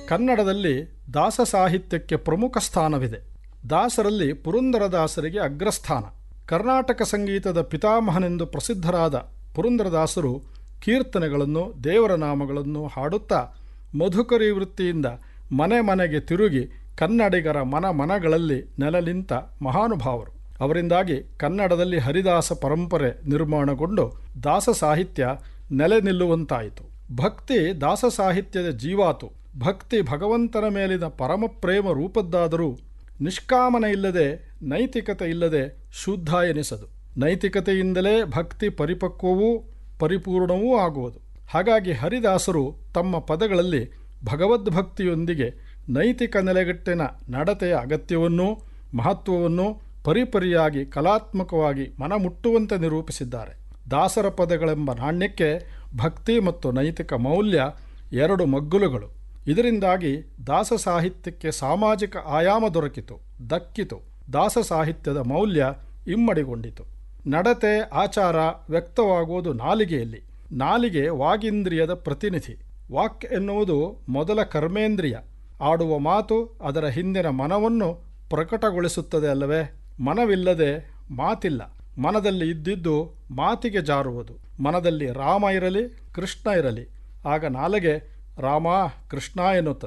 ಕನ್ನಡದಲ್ಲಿ ದಾಸ ಸಾಹಿತ್ಯಕ್ಕೆ ಪ್ರಮುಖ ಸ್ಥಾನವಿದೆ ದಾಸರಲ್ಲಿ ಪುರಂದರದಾಸರಿಗೆ ಅಗ್ರಸ್ಥಾನ ಕರ್ನಾಟಕ ಸಂಗೀತದ ಪಿತಾಮಹನೆಂದು ಪ್ರಸಿದ್ಧರಾದ ಪುರಂದರದಾಸರು ಕೀರ್ತನೆಗಳನ್ನು ದೇವರ ನಾಮಗಳನ್ನು ಹಾಡುತ್ತಾ ಮಧುಕರಿ ವೃತ್ತಿಯಿಂದ ಮನೆ ಮನೆಗೆ ತಿರುಗಿ ಕನ್ನಡಿಗರ ಮನ ಮನಗಳಲ್ಲಿ ನೆಲನಿಂತ ಮಹಾನುಭಾವರು ಅವರಿಂದಾಗಿ ಕನ್ನಡದಲ್ಲಿ ಹರಿದಾಸ ಪರಂಪರೆ ನಿರ್ಮಾಣಗೊಂಡು ದಾಸ ಸಾಹಿತ್ಯ ನೆಲೆ ನಿಲ್ಲುವಂತಾಯಿತು ಭಕ್ತಿ ದಾಸ ಸಾಹಿತ್ಯದ ಜೀವಾತು ಭಕ್ತಿ ಭಗವಂತನ ಮೇಲಿನ ಪರಮ ಪ್ರೇಮ ರೂಪದ್ದಾದರೂ ನಿಷ್ಕಾಮನೆ ಇಲ್ಲದೆ ನೈತಿಕತೆ ಇಲ್ಲದೆ ಶುದ್ಧ ಎನಿಸದು ನೈತಿಕತೆಯಿಂದಲೇ ಭಕ್ತಿ ಪರಿಪಕ್ವವೂ ಪರಿಪೂರ್ಣವೂ ಆಗುವುದು ಹಾಗಾಗಿ ಹರಿದಾಸರು ತಮ್ಮ ಪದಗಳಲ್ಲಿ ಭಗವದ್ಭಕ್ತಿಯೊಂದಿಗೆ ನೈತಿಕ ನೆಲೆಗಟ್ಟಿನ ನಡತೆಯ ಅಗತ್ಯವನ್ನೂ ಮಹತ್ವವನ್ನು ಪರಿಪರಿಯಾಗಿ ಕಲಾತ್ಮಕವಾಗಿ ಮನಮುಟ್ಟುವಂತೆ ನಿರೂಪಿಸಿದ್ದಾರೆ ದಾಸರ ಪದಗಳೆಂಬ ನಾಣ್ಯಕ್ಕೆ ಭಕ್ತಿ ಮತ್ತು ನೈತಿಕ ಮೌಲ್ಯ ಎರಡು ಮಗ್ಗುಲುಗಳು ಇದರಿಂದಾಗಿ ದಾಸ ಸಾಹಿತ್ಯಕ್ಕೆ ಸಾಮಾಜಿಕ ಆಯಾಮ ದೊರಕಿತು ದಕ್ಕಿತು ದಾಸ ಸಾಹಿತ್ಯದ ಮೌಲ್ಯ ಇಮ್ಮಡಿಗೊಂಡಿತು ನಡತೆ ಆಚಾರ ವ್ಯಕ್ತವಾಗುವುದು ನಾಲಿಗೆಯಲ್ಲಿ ನಾಲಿಗೆ ವಾಗೀಂದ್ರಿಯದ ಪ್ರತಿನಿಧಿ ವಾಕ್ ಎನ್ನುವುದು ಮೊದಲ ಕರ್ಮೇಂದ್ರಿಯ ಆಡುವ ಮಾತು ಅದರ ಹಿಂದಿನ ಮನವನ್ನು ಪ್ರಕಟಗೊಳಿಸುತ್ತದೆ ಅಲ್ಲವೇ ಮನವಿಲ್ಲದೆ ಮಾತಿಲ್ಲ ಮನದಲ್ಲಿ ಇದ್ದಿದ್ದು ಮಾತಿಗೆ ಜಾರುವುದು ಮನದಲ್ಲಿ ರಾಮ ಇರಲಿ ಕೃಷ್ಣ ಇರಲಿ ಆಗ ನಾಲಿಗೆ ರಾಮ ಕೃಷ್ಣ ಎನ್ನುತ್ತದೆ